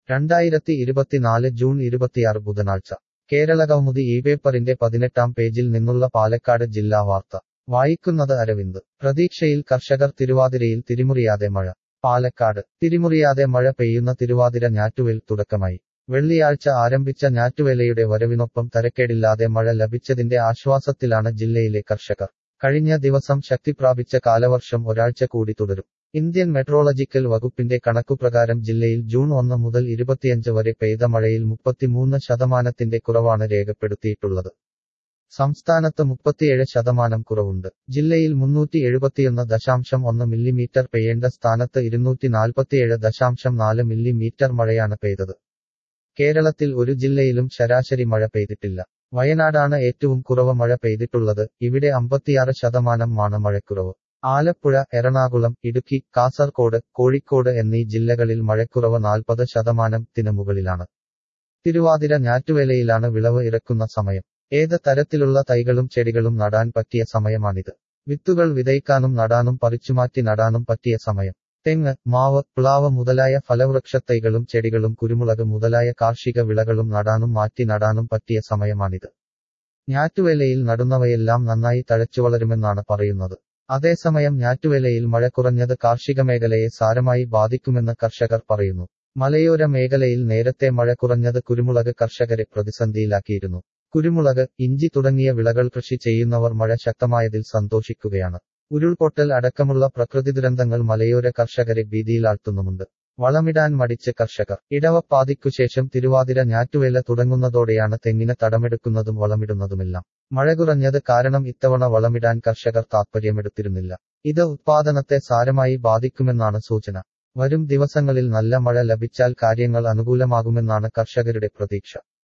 രണ്ടായിരത്തി ഇരുപത്തിനാല് ജൂൺ ഇരുപത്തിയാറ് ബുധനാഴ്ച കേരളകൗമുദി ഈ പേപ്പറിന്റെ പതിനെട്ടാം പേജിൽ നിന്നുള്ള പാലക്കാട് ജില്ലാ വാർത്ത വായിക്കുന്നത് അരവിന്ദ് പ്രതീക്ഷയിൽ കർഷകർ തിരുവാതിരയിൽ തിരിമുറിയാതെ മഴ പാലക്കാട് തിരിമുറിയാതെ മഴ പെയ്യുന്ന തിരുവാതിര ഞാറ്റുവേൽ തുടക്കമായി വെള്ളിയാഴ്ച ആരംഭിച്ച ഞാറ്റുവേലയുടെ വരവിനൊപ്പം തരക്കേടില്ലാതെ മഴ ലഭിച്ചതിന്റെ ആശ്വാസത്തിലാണ് ജില്ലയിലെ കർഷകർ കഴിഞ്ഞ ദിവസം ശക്തിപ്രാപിച്ച കാലവർഷം ഒരാഴ്ച കൂടി തുടരും ഇന്ത്യൻ മെട്രോളജിക്കൽ വകുപ്പിന്റെ കണക്കുപ്രകാരം ജില്ലയിൽ ജൂൺ ഒന്ന് മുതൽ ഇരുപത്തിയഞ്ച് വരെ പെയ്ത മഴയിൽ മുപ്പത്തിമൂന്ന് ശതമാനത്തിന്റെ കുറവാണ് രേഖപ്പെടുത്തിയിട്ടുള്ളത് സംസ്ഥാനത്ത് മുപ്പത്തിയേഴ് ശതമാനം കുറവുണ്ട് ജില്ലയിൽ മുന്നൂറ്റി എഴുപത്തിയൊന്ന് ദശാംശം ഒന്ന് മില്ലിമീറ്റർ പെയ്യേണ്ട സ്ഥാനത്ത് ഇരുന്നൂറ്റി നാൽപ്പത്തിയേഴ് ദശാംശം നാല് മില്ലിമീറ്റർ മഴയാണ് പെയ്തത് കേരളത്തിൽ ഒരു ജില്ലയിലും ശരാശരി മഴ പെയ്തിട്ടില്ല വയനാടാണ് ഏറ്റവും കുറവ് മഴ പെയ്തിട്ടുള്ളത് ഇവിടെ അമ്പത്തിയാറ് ശതമാനമാണ് മഴക്കുറവ് ആലപ്പുഴ എറണാകുളം ഇടുക്കി കാസർകോട് കോഴിക്കോട് എന്നീ ജില്ലകളിൽ മഴക്കുറവ് നാൽപ്പത് ശതമാനത്തിന് മുകളിലാണ് തിരുവാതിര ഞാറ്റുവേലയിലാണ് വിളവ് ഇറക്കുന്ന സമയം ഏത് തരത്തിലുള്ള തൈകളും ചെടികളും നടാൻ പറ്റിയ സമയമാണിത് വിത്തുകൾ വിതയ്ക്കാനും നടാനും പറിച്ചുമാറ്റി നടാനും പറ്റിയ സമയം തെങ്ങ് മാവ് പ്ലാവ് മുതലായ ഫലവൃക്ഷത്തൈകളും ചെടികളും കുരുമുളക് മുതലായ കാർഷിക വിളകളും നടാനും മാറ്റി നടാനും പറ്റിയ സമയമാണിത് ഞാറ്റുവേലയിൽ നടുന്നവയെല്ലാം നന്നായി തഴച്ചു വളരുമെന്നാണ് പറയുന്നത് അതേസമയം ഞാറ്റുവേലയിൽ മഴ കുറഞ്ഞത് കാർഷിക മേഖലയെ സാരമായി ബാധിക്കുമെന്ന് കർഷകർ പറയുന്നു മലയോര മേഖലയിൽ നേരത്തെ മഴ കുറഞ്ഞത് കുരുമുളക് കർഷകരെ പ്രതിസന്ധിയിലാക്കിയിരുന്നു കുരുമുളക് ഇഞ്ചി തുടങ്ങിയ വിളകൾ കൃഷി ചെയ്യുന്നവർ മഴ ശക്തമായതിൽ സന്തോഷിക്കുകയാണ് ഉരുൾപൊട്ടൽ അടക്കമുള്ള പ്രകൃതി ദുരന്തങ്ങൾ മലയോര കർഷകരെ ഭീതിയിലാഴ്ത്തുന്നുമുണ്ട് വളമിടാൻ മടിച്ച് കർഷകർ ഇടവപ്പാതിക്കുശേഷം തിരുവാതിര ഞാറ്റുവേല തുടങ്ങുന്നതോടെയാണ് തെങ്ങിന് തടമെടുക്കുന്നതും വളമിടുന്നതുമെല്ലാം മഴ കുറഞ്ഞത് കാരണം ഇത്തവണ വളമിടാൻ കർഷകർ താത്പര്യമെടുത്തിരുന്നില്ല ഇത് ഉത്പാദനത്തെ സാരമായി ബാധിക്കുമെന്നാണ് സൂചന വരും ദിവസങ്ങളിൽ നല്ല മഴ ലഭിച്ചാൽ കാര്യങ്ങൾ അനുകൂലമാകുമെന്നാണ് കർഷകരുടെ പ്രതീക്ഷ